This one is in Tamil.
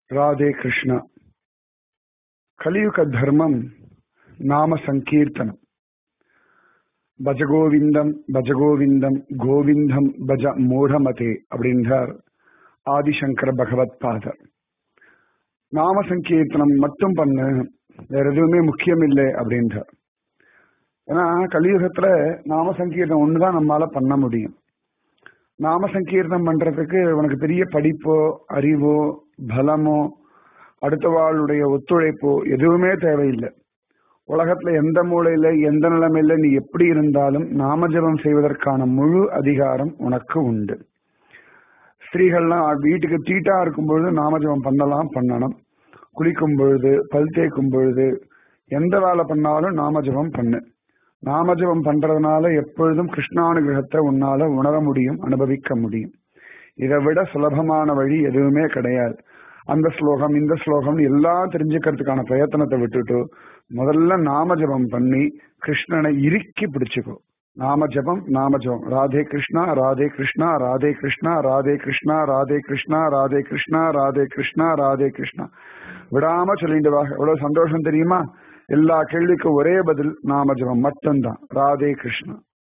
ராதே கிருஷ்ணா கலியுக தர்மம் நாம சங்கீர்த்தனம் பஜகோவிந்தம் பஜகோவிந்தம் கோவிந்தம் பஜ மூடமதே அப்படின்றார் ஆதிசங்கர பகவத் பாதர் நாம சங்கீர்த்தனம் மட்டும் பண்ணு வேற எதுவுமே முக்கியம் இல்லை அப்படின்றார் ஏன்னா கலியுகத்துல நாம சங்கீர்த்தனம் ஒண்ணுதான் நம்மளால பண்ண முடியும் நாம சங்கீர்த்தனம் பண்றதுக்கு உனக்கு பெரிய படிப்போ அறிவோ பலமோ அடுத்தவாளுடைய ஒத்துழைப்போ எதுவுமே தேவையில்லை உலகத்துல எந்த மூலையில எந்த நிலைமையில நீ எப்படி இருந்தாலும் நாமஜபம் செய்வதற்கான முழு அதிகாரம் உனக்கு உண்டு ஸ்திரீகள்லாம் வீட்டுக்கு தீட்டா இருக்கும் பொழுது நாமஜபம் பண்ணலாம் பண்ணணும் குளிக்கும் பொழுது பல் தேய்க்கும் பொழுது எந்த வேலை பண்ணாலும் நாமஜபம் பண்ணு நாமஜபம் பண்றதுனால எப்பொழுதும் கிருஷ்ணானுகிரகத்தை உன்னால உணர முடியும் அனுபவிக்க முடியும் இதை விட சுலபமான வழி எதுவுமே கிடையாது அந்த ஸ்லோகம் இந்த ஸ்லோகம் எல்லாம் தெரிஞ்சுக்கிறதுக்கான பிரயத்தனத்தை விட்டுட்டு முதல்ல நாமஜபம் பண்ணி கிருஷ்ணனை இறுக்கி பிடிச்சுக்கோ நாம ஜபம் நாம ஜபம் ராதே கிருஷ்ணா ராதே கிருஷ்ணா ராதே கிருஷ்ணா ராதே கிருஷ்ணா ராதே கிருஷ்ணா ராதே கிருஷ்ணா ராதே கிருஷ்ணா ராதே கிருஷ்ணா விடாம சொல்லிட்டு வா எவ்வளவு சந்தோஷம் தெரியுமா எல்லா கேள்விக்கும் ஒரே பதில் நாம ஜபம் மட்டும்தான் ராதே கிருஷ்ணா